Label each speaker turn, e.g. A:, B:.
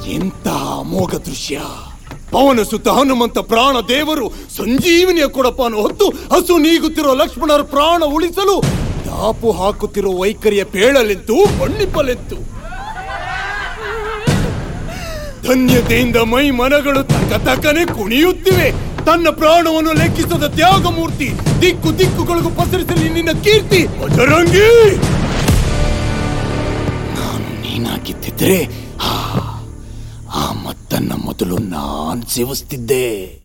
A: ಎಂತ ಅಮೋಘ ದೃಶ್ಯ ಪವನ ಸುತ್ತ ಹನುಮಂತ ಪ್ರಾಣ ದೇವರು ಸಂಜೀವನಿಯ ಕೊಡಪಾನು ಹೊತ್ತು ಹಸು ನೀಗುತ್ತಿರುವ ಲಕ್ಷ್ಮಣರ ಪ್ರಾಣ ಉಳಿಸಲು ದಾಪು ಹಾಕುತ್ತಿರುವ ವೈಖರಿಯ ಪೇಳಲೆಂತು ಬಣ್ಣಿಪಲೆಂತು ಧನ್ಯತೆಯಿಂದ ಮೈ ಮನಗಳು ತಕ ತಕನೆ ಕುಣಿಯುತ್ತಿವೆ ತನ್ನ ಪ್ರಾಣವನ್ನು ಲೆಕ್ಕಿಸದ ತ್ಯಾಗಮೂರ್ತಿ ದಿಕ್ಕು ದಿಕ್ಕುಗಳಿಗೂ ಪಸರಿಸಲಿ ನಿನ್ನ ಕೀರ್ತಿ ಅಜರಂಗಿ ನಾನು ನೀನಾಗಿದ್ದಿದ್ರೆ ಆ ಆ ಮತ್ತನ್ನ ಮೊದಲು ನಾನ್ ಸೇವಿಸ್ತಿದ್ದೆ